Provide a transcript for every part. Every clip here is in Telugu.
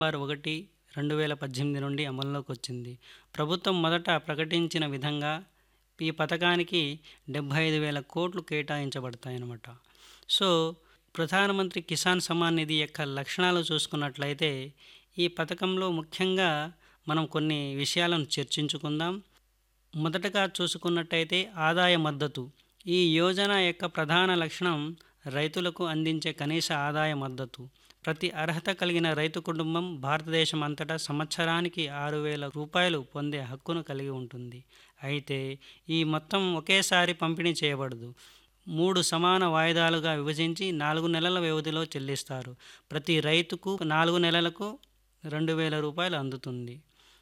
ఆరు ఒకటి రెండు వేల పద్దెనిమిది నుండి అమల్లోకి వచ్చింది ప్రభుత్వం మొదట ప్రకటించిన విధంగా ఈ పథకానికి డెబ్భై ఐదు వేల కోట్లు కేటాయించబడతాయన్నమాట సో ప్రధానమంత్రి కిసాన్ సమ్మాన్ నిధి యొక్క లక్షణాలు చూసుకున్నట్లయితే ఈ పథకంలో ముఖ్యంగా మనం కొన్ని విషయాలను చర్చించుకుందాం మొదటగా చూసుకున్నట్టయితే ఆదాయ మద్దతు ఈ యోజన యొక్క ప్రధాన లక్షణం రైతులకు అందించే కనీస ఆదాయ మద్దతు ప్రతి అర్హత కలిగిన రైతు కుటుంబం భారతదేశం అంతటా సంవత్సరానికి ఆరు వేల రూపాయలు పొందే హక్కును కలిగి ఉంటుంది అయితే ఈ మొత్తం ఒకేసారి పంపిణీ చేయబడదు మూడు సమాన వాయిదాలుగా విభజించి నాలుగు నెలల వ్యవధిలో చెల్లిస్తారు ప్రతి రైతుకు నాలుగు నెలలకు రెండు వేల రూపాయలు అందుతుంది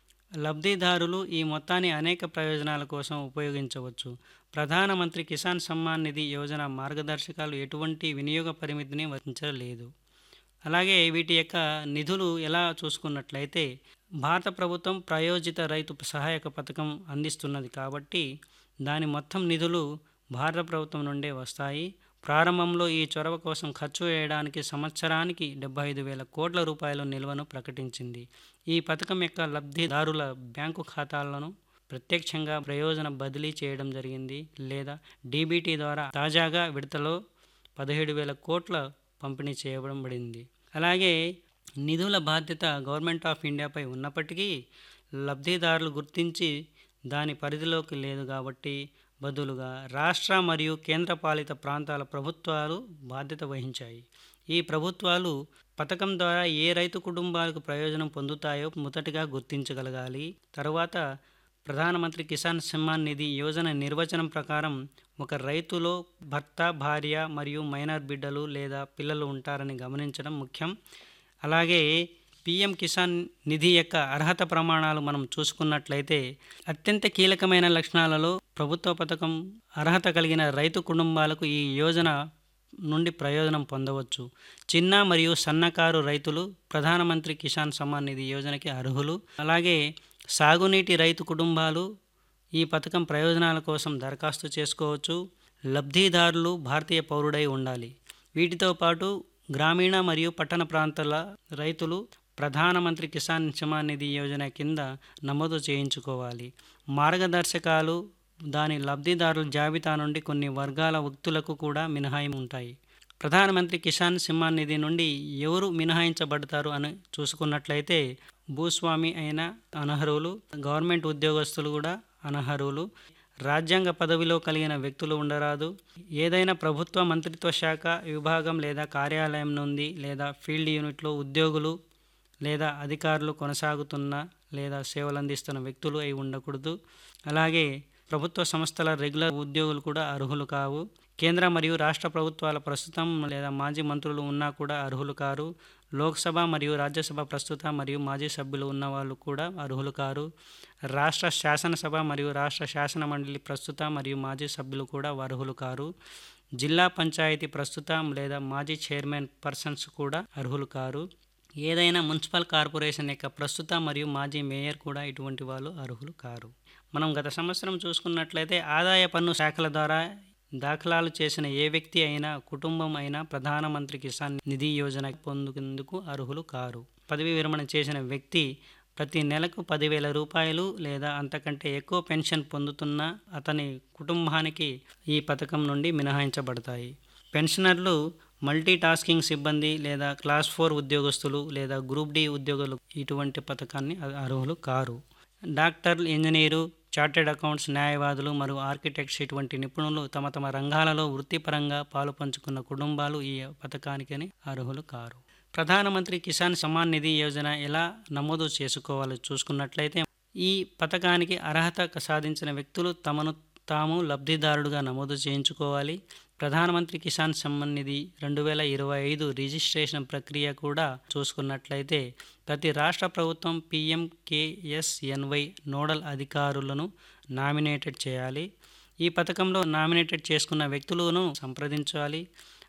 లబ్ధిదారులు ఈ మొత్తాన్ని అనేక ప్రయోజనాల కోసం ఉపయోగించవచ్చు ప్రధానమంత్రి కిసాన్ సమ్మాన్ నిధి యోజన మార్గదర్శకాలు ఎటువంటి వినియోగ పరిమితిని వహించలేదు అలాగే వీటి యొక్క నిధులు ఎలా చూసుకున్నట్లయితే భారత ప్రభుత్వం ప్రయోజిత రైతు సహాయక పథకం అందిస్తున్నది కాబట్టి దాని మొత్తం నిధులు భారత ప్రభుత్వం నుండే వస్తాయి ప్రారంభంలో ఈ చొరవ కోసం ఖర్చు చేయడానికి సంవత్సరానికి డెబ్బై ఐదు వేల కోట్ల రూపాయల నిల్వను ప్రకటించింది ఈ పథకం యొక్క లబ్ధిదారుల బ్యాంకు ఖాతాలను ప్రత్యక్షంగా ప్రయోజన బదిలీ చేయడం జరిగింది లేదా డీబీటీ ద్వారా తాజాగా విడతలో పదిహేడు వేల కోట్ల పంపిణీ చేయబడింది అలాగే నిధుల బాధ్యత గవర్నమెంట్ ఆఫ్ ఇండియాపై ఉన్నప్పటికీ లబ్ధిదారులు గుర్తించి దాని పరిధిలోకి లేదు కాబట్టి బదులుగా రాష్ట్ర మరియు కేంద్రపాలిత ప్రాంతాల ప్రభుత్వాలు బాధ్యత వహించాయి ఈ ప్రభుత్వాలు పథకం ద్వారా ఏ రైతు కుటుంబాలకు ప్రయోజనం పొందుతాయో మొదటగా గుర్తించగలగాలి తర్వాత ప్రధానమంత్రి కిసాన్ సమ్మాన్ నిధి యోజన నిర్వచనం ప్రకారం ఒక రైతులో భర్త భార్య మరియు మైనర్ బిడ్డలు లేదా పిల్లలు ఉంటారని గమనించడం ముఖ్యం అలాగే పిఎం కిసాన్ నిధి యొక్క అర్హత ప్రమాణాలు మనం చూసుకున్నట్లయితే అత్యంత కీలకమైన లక్షణాలలో ప్రభుత్వ పథకం అర్హత కలిగిన రైతు కుటుంబాలకు ఈ యోజన నుండి ప్రయోజనం పొందవచ్చు చిన్న మరియు సన్నకారు రైతులు ప్రధానమంత్రి కిసాన్ సమ్మాన్ నిధి యోజనకి అర్హులు అలాగే సాగునీటి రైతు కుటుంబాలు ఈ పథకం ప్రయోజనాల కోసం దరఖాస్తు చేసుకోవచ్చు లబ్ధిదారులు భారతీయ పౌరుడై ఉండాలి వీటితో పాటు గ్రామీణ మరియు పట్టణ ప్రాంతాల రైతులు ప్రధానమంత్రి కిసాన్ సమ్మాన్ నిధి యోజన కింద నమోదు చేయించుకోవాలి మార్గదర్శకాలు దాని లబ్ధిదారుల జాబితా నుండి కొన్ని వర్గాల వ్యక్తులకు కూడా మినహాయింపు ఉంటాయి ప్రధానమంత్రి కిసాన్ సమ్మాన్ నిధి నుండి ఎవరు మినహాయించబడతారు అని చూసుకున్నట్లయితే భూస్వామి అయిన అనర్హులు గవర్నమెంట్ ఉద్యోగస్తులు కూడా అనర్హులు రాజ్యాంగ పదవిలో కలిగిన వ్యక్తులు ఉండరాదు ఏదైనా ప్రభుత్వ మంత్రిత్వ శాఖ విభాగం లేదా కార్యాలయం నుండి లేదా ఫీల్డ్ యూనిట్లో ఉద్యోగులు లేదా అధికారులు కొనసాగుతున్న లేదా సేవలు అందిస్తున్న వ్యక్తులు అయి ఉండకూడదు అలాగే ప్రభుత్వ సంస్థల రెగ్యులర్ ఉద్యోగులు కూడా అర్హులు కావు కేంద్ర మరియు రాష్ట్ర ప్రభుత్వాల ప్రస్తుతం లేదా మాజీ మంత్రులు ఉన్నా కూడా అర్హులు కారు లోక్సభ మరియు రాజ్యసభ ప్రస్తుత మరియు మాజీ సభ్యులు ఉన్న వాళ్ళు కూడా అర్హులు కారు రాష్ట్ర శాసనసభ మరియు రాష్ట్ర శాసన మండలి ప్రస్తుత మరియు మాజీ సభ్యులు కూడా అర్హులు కారు జిల్లా పంచాయతీ ప్రస్తుత లేదా మాజీ చైర్మన్ పర్సన్స్ కూడా అర్హులు కారు ఏదైనా మున్సిపల్ కార్పొరేషన్ యొక్క ప్రస్తుత మరియు మాజీ మేయర్ కూడా ఇటువంటి వాళ్ళు అర్హులు కారు మనం గత సంవత్సరం చూసుకున్నట్లయితే ఆదాయ పన్ను శాఖల ద్వారా దాఖలాలు చేసిన ఏ వ్యక్తి అయినా కుటుంబం అయినా ప్రధానమంత్రి కిసాన్ నిధి యోజన పొందేందుకు అర్హులు కారు పదవి విరమణ చేసిన వ్యక్తి ప్రతి నెలకు పదివేల రూపాయలు లేదా అంతకంటే ఎక్కువ పెన్షన్ పొందుతున్న అతని కుటుంబానికి ఈ పథకం నుండి మినహాయించబడతాయి పెన్షనర్లు మల్టీ టాస్కింగ్ సిబ్బంది లేదా క్లాస్ ఫోర్ ఉద్యోగస్తులు లేదా గ్రూప్ డి ఉద్యోగులు ఇటువంటి పథకాన్ని అర్హులు కారు డాక్టర్ ఇంజనీరు చార్టెడ్ అకౌంట్స్ న్యాయవాదులు మరియు ఆర్కిటెక్ట్స్ ఇటువంటి నిపుణులు తమ తమ రంగాలలో వృత్తిపరంగా పాలు పంచుకున్న కుటుంబాలు ఈ పథకానికి అర్హులు కారు ప్రధానమంత్రి కిసాన్ సమ్మాన్ నిధి యోజన ఎలా నమోదు చేసుకోవాలో చూసుకున్నట్లయితే ఈ పథకానికి అర్హత సాధించిన వ్యక్తులు తమను తాము లబ్ధిదారుడుగా నమోదు చేయించుకోవాలి ప్రధానమంత్రి కిసాన్ సమ్మాన్ నిధి రెండు వేల ఇరవై ఐదు రిజిస్ట్రేషన్ ప్రక్రియ కూడా చూసుకున్నట్లయితే ప్రతి రాష్ట్ర ప్రభుత్వం పిఎంకేఎస్ఎన్వై నోడల్ అధికారులను నామినేటెడ్ చేయాలి ఈ పథకంలో నామినేటెడ్ చేసుకున్న వ్యక్తులను సంప్రదించాలి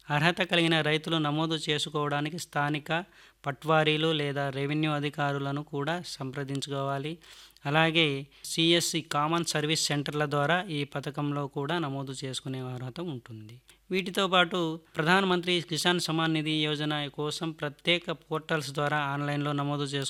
అర్హత కలిగిన రైతులు నమోదు చేసుకోవడానికి స్థానిక పట్వారీలు లేదా రెవెన్యూ అధికారులను కూడా సంప్రదించుకోవాలి అలాగే సిఎస్సి కామన్ సర్వీస్ సెంటర్ల ద్వారా ఈ పథకంలో కూడా నమోదు చేసుకునే అర్హత ఉంటుంది వీటితో పాటు ప్రధానమంత్రి కిసాన్ సమాన్ నిధి యోజన కోసం ప్రత్యేక పోర్టల్స్ ద్వారా ఆన్లైన్లో నమోదు చేసుకో